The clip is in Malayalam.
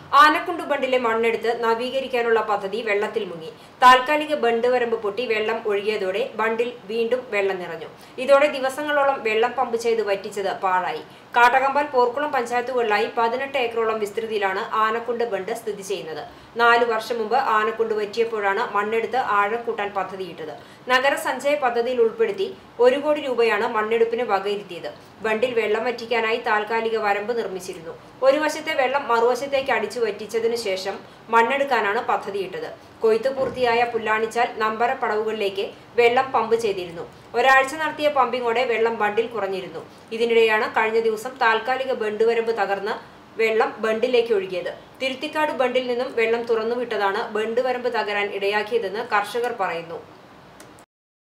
ആനക്കുണ്ട് ബണ്ടിലെ മണ്ണെടുത്ത് നവീകരിക്കാനുള്ള പദ്ധതി വെള്ളത്തിൽ മുങ്ങി താൽക്കാലിക ബണ്ട് വരമ്പ് പൊട്ടി വെള്ളം ഒഴുകിയതോടെ ബണ്ടിൽ വീണ്ടും വെള്ളം നിറഞ്ഞു ഇതോടെ ദിവസങ്ങളോളം വെള്ളം പമ്പ് ചെയ്ത് വറ്റിച്ചത് പാഴായി കാട്ടകമ്പാൽ പോർക്കുളം പഞ്ചായത്തുകളിലായി പതിനെട്ട് ഏക്കറോളം വിസ്തൃതിയിലാണ് ആനക്കുണ്ട് ബണ്ട് സ്ഥിതി ചെയ്യുന്നത് നാലു വർഷം മുമ്പ് ആനക്കുണ്ട് വറ്റിയപ്പോഴാണ് മണ്ണെടുത്ത് ആഴം കൂട്ടാൻ പദ്ധതിയിട്ടത് നഗര സഞ്ചയ പദ്ധതിയിൽ ഉൾപ്പെടുത്തി ഒരു കോടി രൂപയാണ് മണ്ണെടുപ്പിന് വകയിരുത്തിയത് ബണ്ടിൽ വെള്ളം വറ്റിക്കാനായി താൽക്കാലിക വരമ്പ് നിർമ്മിച്ചിരുന്നു ഒരു വശത്തെ വെള്ളം മറുവശത്തേക്ക് അടിച്ചു വറ്റിച്ചതിനു ശേഷം മണ്ണെടുക്കാനാണ് പദ്ധതിയിട്ടത് കൊയ്ത്ത് പൂർത്തിയായ പുല്ലാണിച്ചാൽ നമ്പര പടവുകളിലേക്ക് വെള്ളം പമ്പ് ചെയ്തിരുന്നു ഒരാഴ്ച നടത്തിയ പമ്പിങ്ങോടെ വെള്ളം ബണ്ടിൽ കുറഞ്ഞിരുന്നു ഇതിനിടെയാണ് കഴിഞ്ഞ ദിവസം താൽക്കാലിക ബണ്ട് വരമ്പ് തകർന്ന് വെള്ളം ബണ്ടിലേക്ക് ഒഴുകിയത് തിരുത്തിക്കാട് ബണ്ടിൽ നിന്നും വെള്ളം തുറന്നുവിട്ടതാണ് ബണ്ട് വരമ്പ് തകരാൻ ഇടയാക്കിയതെന്ന് കർഷകർ പറയുന്നു